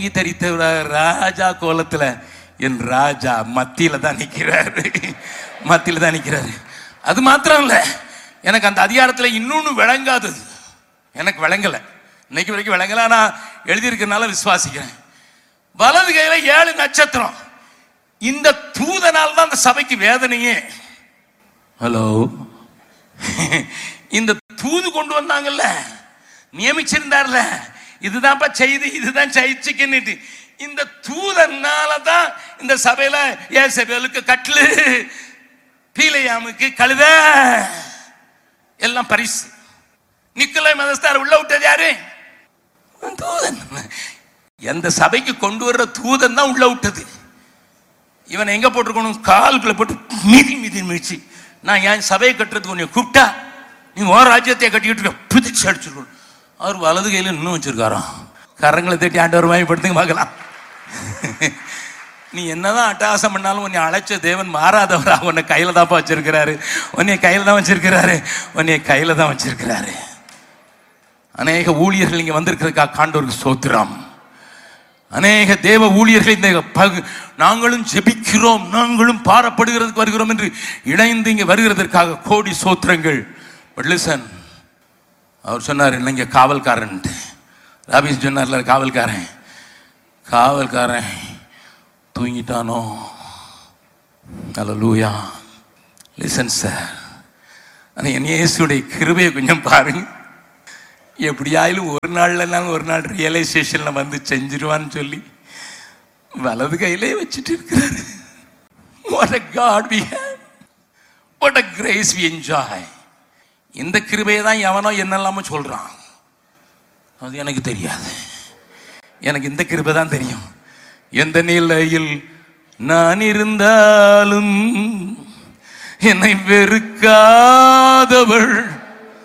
தரித்த ராஜா கோலத்துல என் ராஜா மத்தியில தான் நிக்கிறாரு மத்தியில தான் நிக்கிறாரு அது மாத்திரம் இல்ல எனக்கு அந்த அதிகாரத்துல இன்னொன்னு விளங்காதது எனக்கு விளங்கல இன்னைக்கு வரைக்கும் விளங்கல ஆனா எழுதியிருக்கனால விசுவாசிக்கிறேன் வலது கையில ஏழு நட்சத்திரம் இந்த தூதனால் தான் அந்த சபைக்கு வேதனையே ஹலோ இந்த தூது கொண்டு வந்தாங்கல்ல நியமிச்சிருந்தார்ல இதுதான்ப்பா செய்தி இதுதான் ஜெயிச்சுக்கின்னுட்டு இந்த தூதனால தான் இந்த சபையில ஏசபேலுக்கு கட்லு பீலையாமுக்கு கழுத எல்லாம் பரிசு நிக்கலை மதஸ்தார் உள்ள விட்டது யாரு தூதன் எந்த சபைக்கு கொண்டு வர்ற தூதன் தான் உள்ள விட்டது இவனை எங்க போட்டிருக்கணும் கால்குள்ள போட்டு மிதி மிதி மிதிச்சு நான் என் சபையை கட்டுறதுக்கு உன்னை கூப்பிட்டா நீ ஓ ராஜ்யத்தை கட்டிக்கிட்டு இருக்க பிதிச்சு அடிச்சிருக்கணும் அவர் வலது கையில இன்னும் வச்சிருக்காராம் கரங்களை தட்டி ஆண்டவர் வாய்ப்படுத்துங்க பார்க்கலாம் நீ என்னதான் அட்டகாசம் பண்ணாலும் உன்னை அழைச்ச தேவன் மாறாதவரா உன்னை கையில தான்ப்பா வச்சிருக்கிறாரு உன்னை கையில தான் வச்சிருக்கிறாரு உன்னை கையில தான் வச்சிருக்கிறாரு அநேக ஊழியர்கள் இங்க வந்திருக்கிறதுக்கா காண்டோருக்கு சோத்திரம் அநேக தேவ ஊழியர்கள் இந்த பகு நாங்களும் ஜெபிக்கிறோம் நாங்களும் பாரப்படுகிறதுக்கு வருகிறோம் என்று இணைந்து இங்கே வருகிறதற்காக கோடி சோத்திரங்கள் பட் லிசன் அவர் சொன்னார் இல்லைங்க காவல்காரன் ராபிஸ் சொன்னார்ல காவல்காரன் காவல்காரன் தூங்கிட்டானோ லூயா லிசன் சார் ஆனால் என் இயேசுடைய கிருபையை கொஞ்சம் பாருங்க எப்படியாயிலும் ஒரு நாள்லனாலும் ஒரு நாள் ரியலைசேஷன்ல வந்து செஞ்சிருவான்னு சொல்லி வலது கையிலே வச்சுட்டு இருக்கிறாரு What a God we have. What a grace we enjoy. இந்த கிருபையை தான் எவனோ என்னெல்லாமோ சொல்றான் அது எனக்கு தெரியாது எனக்கு இந்த கிருபை தான் தெரியும் எந்த நிலையில் நான் இருந்தாலும் என்னை வெறுக்காதவள்